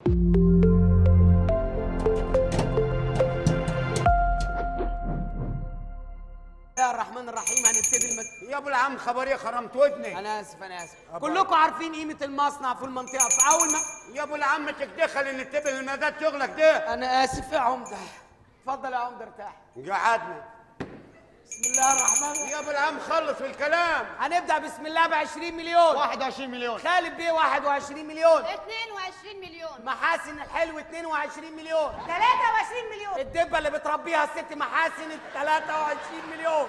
يا الرحمن الرحيم هنبتدي المد... يا ابو العم خبريه خرمت ودني انا اسف انا اسف كلكم عارفين قيمه المصنع في المنطقه في اول ما يا ابو العم تدخل ان ننتبه لمزاد شغلك ده انا اسف يا عمده اتفضل يا عمده ارتاح قعدنا بسم الله الرحمن الرحيم يا ابو العم خلص في الكلام هنبدا بسم الله ب 20 مليون 21 مليون خالد بيه 21 مليون 22 مليون محاسن الحلو 22 مليون 23 مليون الدبه اللي بتربيها الست محاسن 23 مليون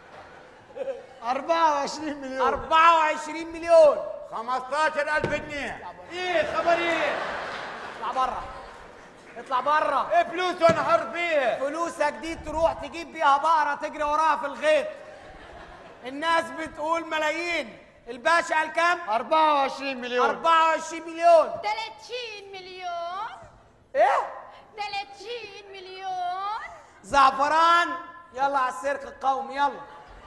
24 مليون 24 مليون 15000 جنيه ايه خبر ايه اطلع بره اطلع بره ايه فلوس وانا حر فيها فلوسك دي تروح تجيب بيها بقره تجري وراها في الغيط الناس بتقول ملايين الباشا قال كام 24 مليون 24 مليون 30 مليون ايه 30 مليون زعفران يلا على السيرك القومي يلا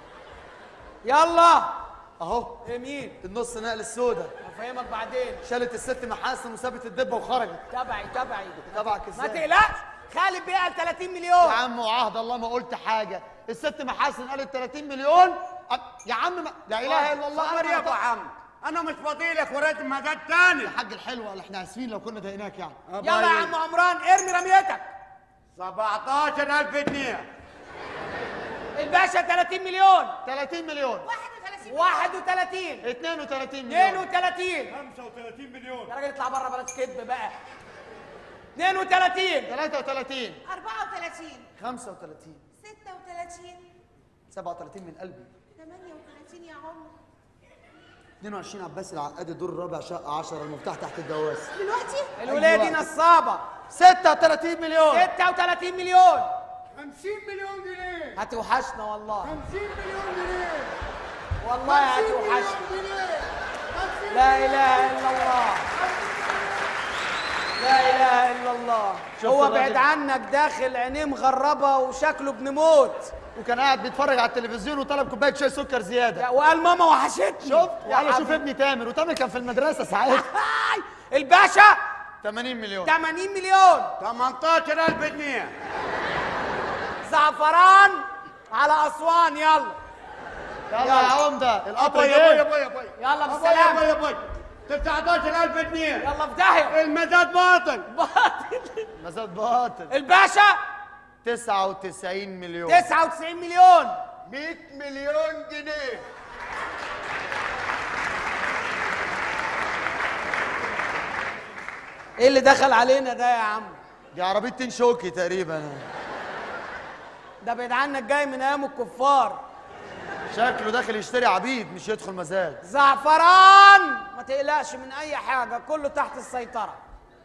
يلا اهو ايه مين النص نقل السوداء هفهمك بعدين شالت الست محاسن وسابت الدبه وخرجت تبعي تبعي تبعك ما ازاي تقلقش خالد بيه قال 30 يا مليون عم وعهد الله ما قلت حاجه الست محاسن قالت 30 مليون أ- يا عم ما... لا اله الا الله خبر أنا يا ابو ما- عم انا مش فاضيلك وريت مزاد تاني يا حاج الحلوه قال احنا اسفين لو كنا ضايقناك يعني يلا يا عم عمران ارمي رميتك 17000 جنيه الباشا 30 مليون 30 مليون 31 31 32 مليون 32 35 مليون يا راجل اطلع بره بلاش كذب بقى 32 33 34 35 36 37 من قلبي 38 يا عمر 22 عباس العقاد الدور الرابع شقه 10 المفتاح تحت الجواز دلوقتي الولايه دي أيوة. نصابه 36 مليون 36 مليون 50 مليون جنيه هتوحشنا والله 50 مليون جنيه والله هتوحشنا جنيه لا اله الا الله لا اله الا الله شفت هو الراجل؟ بعيد عنك داخل عينيه مغربه وشكله ابن موت وكان قاعد بيتفرج على التلفزيون وطلب كوبايه شاي سكر زياده وقال ماما وحشتني شفت يا وقال اشوف حبيبي. ابني تامر وتامر كان في المدرسه ساعتها هاي الباشا 80 مليون 80 مليون 18000 جنيه زعفران على اسوان يلا يلا يا عمده القطر ابوي ابوي جاي ابوي ابوي يلا ابوي بالسلامه ابوي ابوي 19000 جنيه يلا في داهيه المزاد باطل باطل. مزاد باطل الباشا 99 مليون 99 مليون 100 مليون جنيه ايه اللي دخل علينا ده يا عم دي عربيه تين شوكي تقريبا ده بعيد عنك جاي من ايام الكفار شكله داخل يشتري عبيد مش يدخل مزاد زعفران ما تقلقش من اي حاجه كله تحت السيطره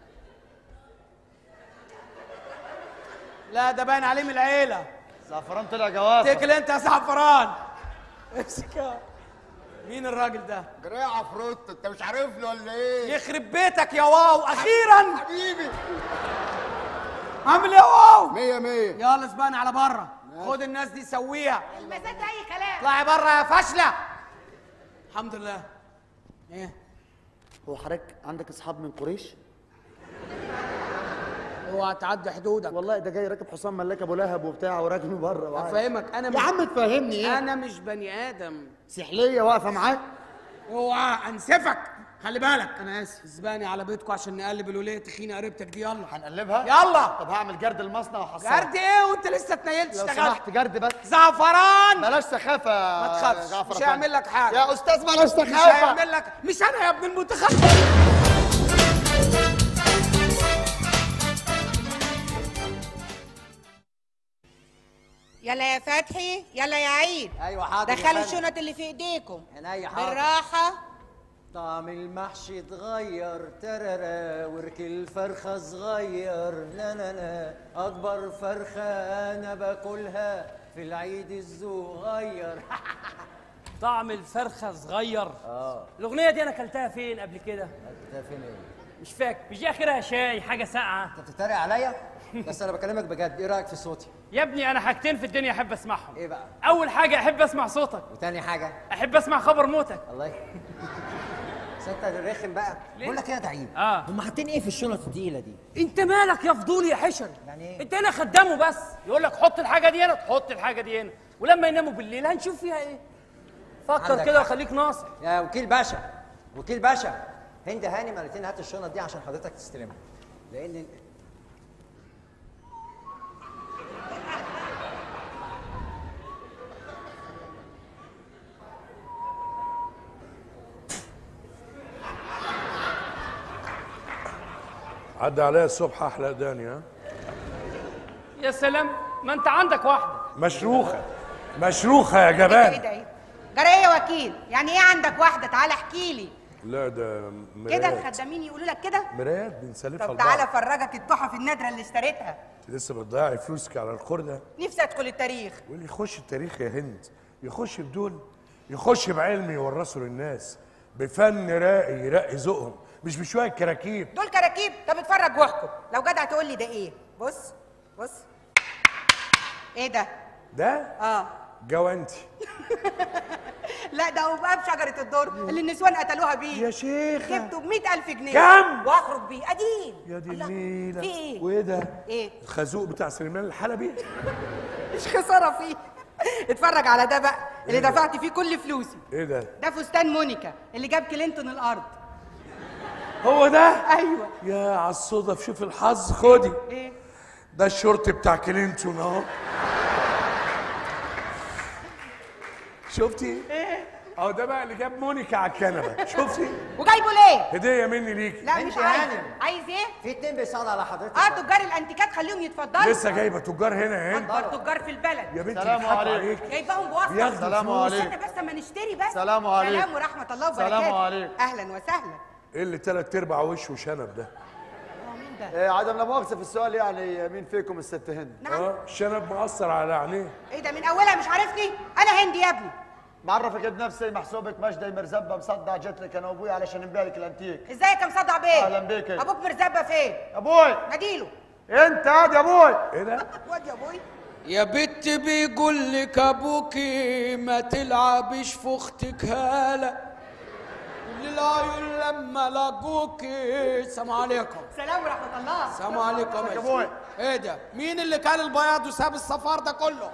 لا ده باين عليه من العيله زعفران طلع جوافه اتكل انت يا زعفران امسك مين الراجل ده جرايه عفروت انت مش عارف له ولا ايه يخرب بيتك يا واو اخيرا حبيبي عامل ايه يا واو 100 100 يلا سبقني على بره خد الناس دي سويها المزاد ده اي كلام اطلعي بره يا فاشله الحمد لله ايه هو حضرتك عندك اصحاب من قريش اوعى تعدي حدودك والله ده جاي راكب حصان ملاك ابو لهب وبتاع وراكنه بره وعادي. افهمك انا يا مش عم تفهمني ايه انا مش بني ادم سحليه واقفه معاك اوعى انسفك خلي بالك انا اسف اسباني على بيتكم عشان نقلب الوليه تخينه قريبتك دي يلا هنقلبها يلا طب هعمل جرد المصنع وحصان جرد ايه وانت لسه اتنيلت لو اشتغلت سمحت جرد بس زعفران بلاش سخافه ما تخافش جعفر مش أفندي. هيعمل لك حاجه يا استاذ بلاش مش سخافه هيعمل لك مش انا يا ابن المتخلف يلا يا فتحي يلا يا عيد ايوه حاضر يا دخلوا فندم. الشنط اللي في ايديكم عينيا حاضر بالراحه طعم المحشي اتغير تررى ورك الفرخة صغير لا لا لا أكبر فرخة أنا باكلها في العيد الصغير طعم الفرخة صغير اه الأغنية دي أنا أكلتها فين قبل كده؟ أنت فين إيه؟ مش فاكر مش دي آخرها شاي حاجة ساقعة أنت بتتريق عليا؟ بس أنا بكلمك بجد إيه رأيك في صوتي؟ يا ابني أنا حاجتين في الدنيا أحب أسمعهم إيه بقى؟ أول حاجة أحب أسمع صوتك وتاني حاجة أحب أسمع خبر موتك الله ي- بس انت رخم بقى بقول لك ايه يا دعيم آه. هم حاطين ايه في الشنط التقيله دي انت مالك يا فضولي يا حشر يعني ايه؟ انت هنا خدامه بس يقول لك حط الحاجه دي هنا تحط الحاجه دي هنا ولما يناموا بالليل هنشوف فيها ايه فكر عندك كده حق. وخليك ناصح يا وكيل باشا وكيل باشا هند هاني مرتين هات الشنط دي عشان حضرتك تستلمها لان عدى عليا الصبح احلى داني ها يا سلام ما انت عندك واحده مشروخه مشروخه يا ايه ده جبان ايه ده ايه جرى ايه يا وكيل يعني ايه عندك واحده تعالى احكي لي لا ده كده مرايات الخدامين يقولوا لك كده مرايات بنسلفها طب تعالى لبعض افرجك التحف النادره اللي اشتريتها لسه بتضيعي فلوسك على الخردة نفسي ادخل التاريخ واللي يخش التاريخ يا هند يخش بدول يخش بعلم يورثه للناس بفن راقي يرقي ذوقهم مش بشويه كراكيب دول كراكيب طب اتفرج واحكم لو جدع تقول لي ده ايه بص بص ايه ده ده اه جوانتي لا ده وبقى بشجره الدر اللي النسوان قتلوها بيه يا شيخة جبته ب 100000 جنيه كم؟ واخرج بيه قديم يا دي الله، النيلة في ايه وايه ده؟ ايه الخازوق بتاع سليمان الحلبي مش خساره فيه اتفرج على ده بقى اللي دفعت فيه كل فلوسي ايه ده؟ ده فستان مونيكا اللي جاب كلينتون الارض هو ده؟ ايوه يا على الصدف شوف الحظ خدي ايه ده الشورت بتاع كلينتون اهو شفتي؟ ايه اهو ده بقى اللي جاب مونيكا على الكنبه شفتي؟ وجايبه ليه هديه مني ليكي لا انت مش يا عايز هانم. عايز ايه في اتنين بيساعدوا على حضرتك اه بقى. تجار الانتيكات خليهم يتفضلوا لسه جايبه تجار هنا يا هند اكبر تجار في البلد يا بنتي سلام بيضحكوا عليك. عليك جايباهم بواسطه بياخدوا سلام فلوس. عليك. استنى بس اما نشتري بس سلام عليك. سلام ورحمه الله وبركاته سلام عليك. اهلا وسهلا ايه اللي تلات ارباع وشه شنب ده؟ هو مين ده إيه عدم لا مؤاخذه في السؤال يعني مين فيكم الست هند نعم اه الشنب مأثر على عينيه ايه ده من اولها مش عارفني انا هندي يا ابني معرفك بنفسي محسوبك مجدي مرزبه مصدع جت لك انا وابوي علشان نبيع لك الانتيك ازيك يا مصدع بيه أهلاً بيك. ابوك مرزبه فين ابوي ناديله انت هاد يا ابوي ايه ده؟ واد يا ابوي يا بت بيقول لك ابوكي ما تلعبش في اختك هاله للعيون لما لقوكي السلام عليكم سلام ورحمه الله السلام عليكم يا ابوي ايه ده مين اللي كان البياض وساب الصفار ده كله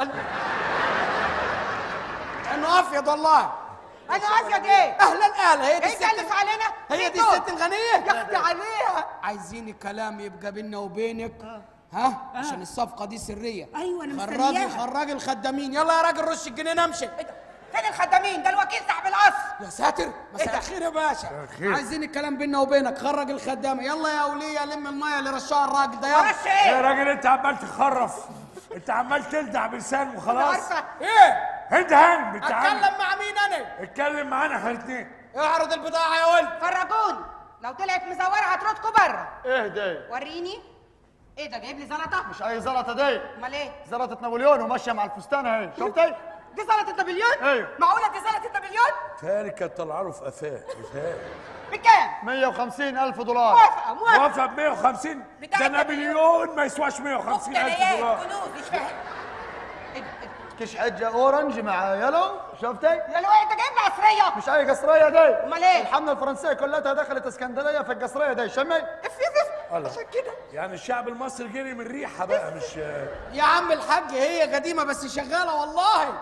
انه افيض والله انا افيد ايه اهلا اهلا هي دي ايه تقلس الست علينا هي مين دي دول؟ الست الغنيه يا اختي عليها عايزين الكلام يبقى بيننا وبينك ها عشان الصفقه دي سريه أيوة، أنا خرجي مستنياها. خرجي الخدامين يلا يا راجل رش الجنيه امشي ايه ده فين الخدامين ده الوكيل صاحب القصر يا ساتر مساء ده؟ الخير يا باشا الخير. عايزين الكلام بيننا وبينك خرج الخدامه يلا يا وليه لم الميه اللي رشاها الراجل ده يلا معرفش يا ايه راجل انت عمال تخرف انت عمال تلدع بلسان أنا وخلاص عارفه ايه انت هانم انت عم اتكلم مع مين انا اتكلم معانا احنا الاتنين اعرض البضاعه يا ولد فرجوني لو طلعت مزوره هتردكوا بره ايه دي وريني ايه ده جايب لي زلطه مش اي زلطه دي امال ايه زلطه نابليون وماشيه مع الفستان اهي شفتي دي زلطه نابليون ايوه. معقوله دي زلطه نابليون تهيألي كانت طالعه له في قفاه بتهيألي. بكام 150 الف دولار موافقه موافقه موافق ب 150 بتاع ده النابليون. نابليون ما يسواش 150 الف مفتريات دولار كنوز مش فاهم إيه ده؟ إيه ده؟ كش حجه اورنج مع يلو شفتي يا لو انت جايب لي قصريه مش اي قصريه دي أمال إيه؟ الحمله الفرنسيه كلها دخلت اسكندريه في القصريه دي شمي اف اف اف الله. عشان كده يعني الشعب المصري جري من ريحه بقى مش يا عم الحاج هي قديمه بس شغاله والله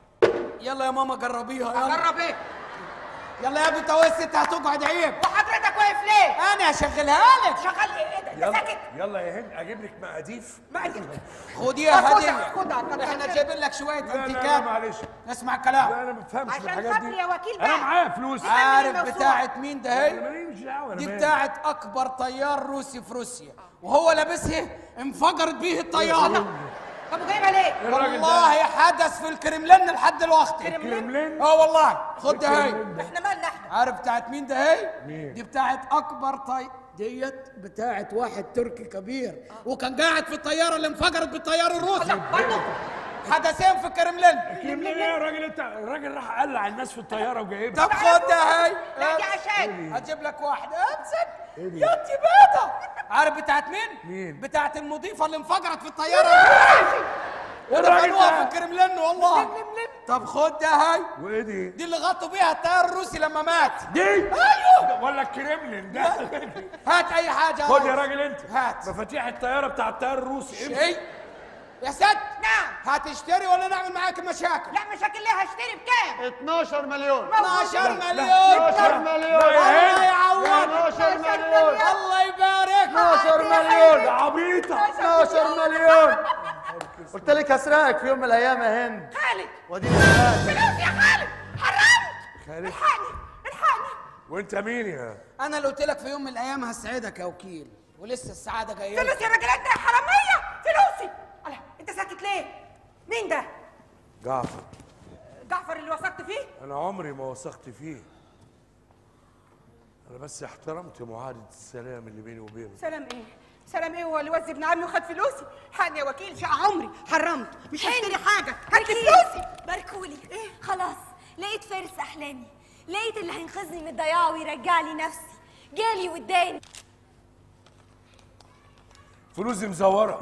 يلا يا ماما جربيها يلا جرب ايه يلا يا بنت هو الست هتقعد عيب وحضرتك واقف ليه انا هشغلها لك شغال ايه ايه ده انت يلا ساكت يلا يا هند اجيب لك مقاديف ما انت خديها خدها، هديه خدها، خدها. احنا جايبين لك شويه لا لا, لا انتيكات معلش اسمع الكلام لا انا ما بفهمش في عشان الحاجات خاطري دي يا وكيل انا بقى. معايا فلوس عارف عارف الموسوعة. بتاعت مين ده هي ماليش دعوه انا دي مالي. بتاعت اكبر طيار روسي في روسيا وهو لابسها انفجرت بيه الطياره طب وجايبها ليه الراجل ده والله حدث في الكرملين لحد دلوقتي كريملين اه والله خد ده هي الكريملين ده. احنا مالنا احنا عارف بتاعت مين ده هي مين؟ دي بتاعت اكبر طي ديت بتاعت واحد تركي كبير وكان قاعد في الطياره اللي انفجرت بالطيار الروسي برضه حدثين في الكرملين كريملين ايه يا راجل انت الراجل راح قلع الناس في الطياره وجايبها طب خد ده هي لا دي عشان هجيب لك واحده امسك يا انت بيضه عارف بتاعت مين؟ مين؟ بتاعت المضيفه اللي انفجرت في الطياره الراجل ودفنوها ده. في الكرملين والله طب خد ده هاي وايه دي؟ دي اللي غطوا بيها الطيار الروسي لما مات دي ايوه ولا الكريملين ده هات اي حاجه خد يا ريس. راجل انت هات مفاتيح الطياره بتاع الطيار الروسي امشي ايه يا ست نعم هتشتري ولا نعمل معاك مشاكل لا مشاكل ليه هشتري بكام 12 مليون 12 مليون 12 مليون الله يعوض 12 مليون الله يبارك 12 مليون يا عبيطه 12 مليون قلت لك هسرقك في يوم من الايام يا هند خالد ودي هناك. فلوس يا خالد حرمت خالد الحقني الحقني وانت مين يا انا اللي قلت لك في يوم من الايام هسعدك يا وكيل ولسه السعاده جايه لك. فلوس يا راجل انت يا حراميه فلوسي الله انت ساكت ليه مين ده جعفر جعفر اللي وثقت فيه انا عمري ما وثقت فيه انا بس احترمت معاهده السلام اللي بيني وبينه سلام ايه سلام ايه هو اللي وزي ابن عمي وخد فلوسي حقني يا وكيل شقى عمري حرمت مش هشتري حاجه هات لي فلوسي باركولي خلاص لقيت فارس احلامي لقيت اللي هينقذني من الضياع ويرجع لي نفسي جالي واداني فلوسي مزوره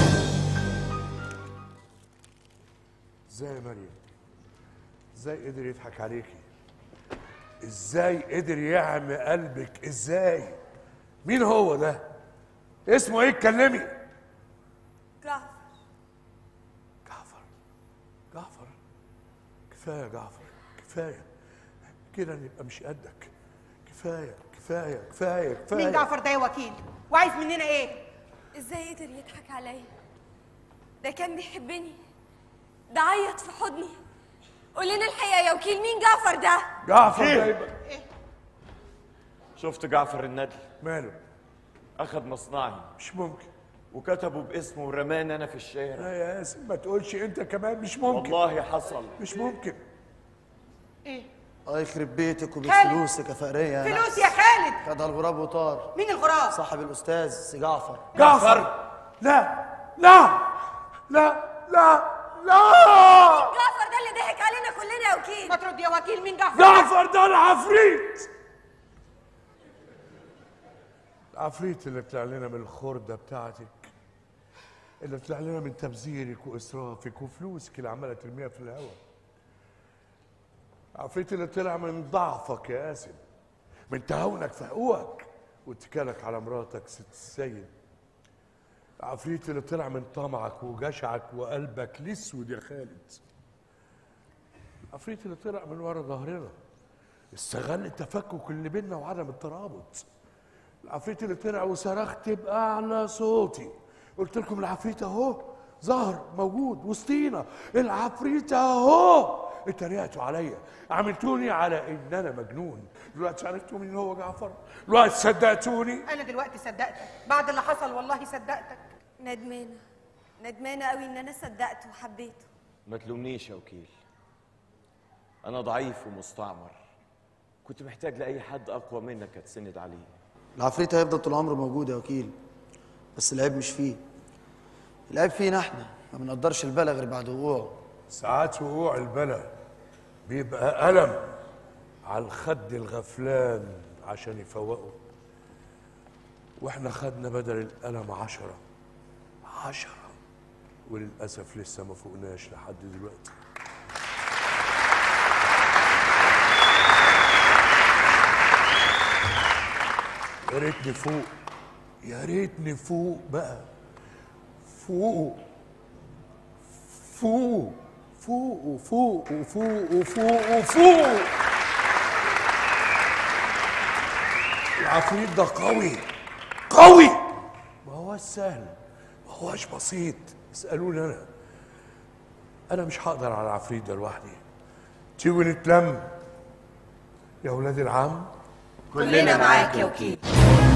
ازاي يا مريم ازاي قدر يضحك عليكي ازاي قدر يعمي قلبك ازاي مين هو ده اسمه ايه اتكلمي جعفر جعفر جعفر كفايه يا جعفر كفايه كده نبقى مش قدك كفايه كفايه كفايه كفايه مين جعفر ده يا وكيل وعايز مننا ايه ازاي قدر يضحك عليا ده كان بيحبني ده عيط في حضني قول لنا الحقيقه يا وكيل مين جعفر ده جعفر ده يبقى شفت جعفر الندل ماله اخذ مصنعي مش ممكن وكتبه باسمه ورماني انا في الشارع لا يا ياسر ما تقولش انت كمان مش ممكن والله حصل مش ممكن الله يخرب بيتك وبفلوسك يا فقريه يا فلوس يا خالد كده الغراب وطار مين الغراب صاحب الاستاذ سي جعفر جعفر لا لا لا لا لا جعفر ده اللي ضحك علينا كلنا يا وكيل ما ترد يا وكيل مين جعفر جعفر ده العفريت العفريت اللي طلع لنا من الخردة بتاعتك اللي طلع لنا من تبذيرك وإسرافك وفلوسك اللي عمالة ترميها في الهواء العفريت اللي طلع من ضعفك يا قاسم من تهاونك في حقوقك واتكالك على مراتك ست السيد العفريت اللي طلع من طمعك وجشعك وقلبك الاسود يا خالد العفريت اللي طلع من ورا ظهرنا استغل التفكك اللي بينا وعدم الترابط العفريت اللي طلع وصرخت باعلى صوتي قلت لكم العفريت اهو ظهر موجود وسطينا العفريت اهو اتريقتوا عليا عملتوني على ان انا مجنون دلوقتي عرفتوا مين هو جعفر دلوقتي صدقتوني انا دلوقتي صدقتك بعد اللي حصل والله صدقتك ندمانه ندمانه قوي ان انا صدقته وحبيته ما تلومنيش يا وكيل انا ضعيف ومستعمر كنت محتاج لاي حد اقوى منك اتسند عليه العفريت هيفضل طول عمره موجود يا وكيل بس العيب مش فيه العيب فينا احنا ما بنقدرش البلا غير بعد وقوعه ساعات وقوع البلا بيبقى ألم على الخد الغفلان عشان يفوقه واحنا خدنا بدل الألم عشرة عشرة وللأسف لسه ما فوقناش لحد دلوقتي يا ريتني فوق يا ريتني فوق بقى فوق فوق فوق وفوق وفوق وفوق وفوق العفريت ده قوي قوي ما هوش سهل ما هوش بسيط اسألوني أنا أنا مش هقدر على العفريت ده لوحدي تيجوا نتلم يا ولاد العم كلنا معاك يا وكيل